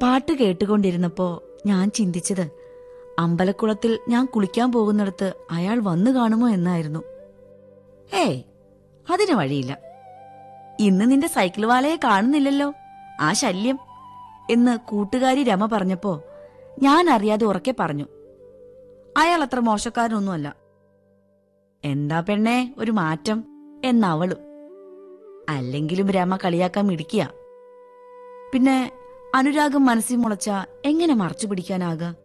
പാട്ട് കേട്ടുകൊണ്ടിരുന്നപ്പോ ഞാൻ ചിന്തിച്ചത് അമ്പലക്കുളത്തിൽ ഞാൻ കുളിക്കാൻ പോകുന്നിടത്ത് അയാൾ വന്നു കാണുമോ എന്നായിരുന്നു ഏയ് അതിന് വഴിയില്ല ഇന്ന് നിന്റെ സൈക്കിൾ വാലയെ കാണുന്നില്ലല്ലോ ആ ശല്യം എന്ന് കൂട്ടുകാരി രമ പറഞ്ഞപ്പോ ഞാൻ അറിയാതെ ഉറക്കെ പറഞ്ഞു അയാൾ അത്ര മോശക്കാരനൊന്നുമല്ല എന്താ പെണ്ണേ ഒരു മാറ്റം എന്നവളും അല്ലെങ്കിലും രമ കളിയാക്കാൻ മിടിക്കുക പിന്നെ അനുരാഗം മനസ്സിൽ മുളച്ച എങ്ങനെ മറച്ചു പിടിക്കാനാകാ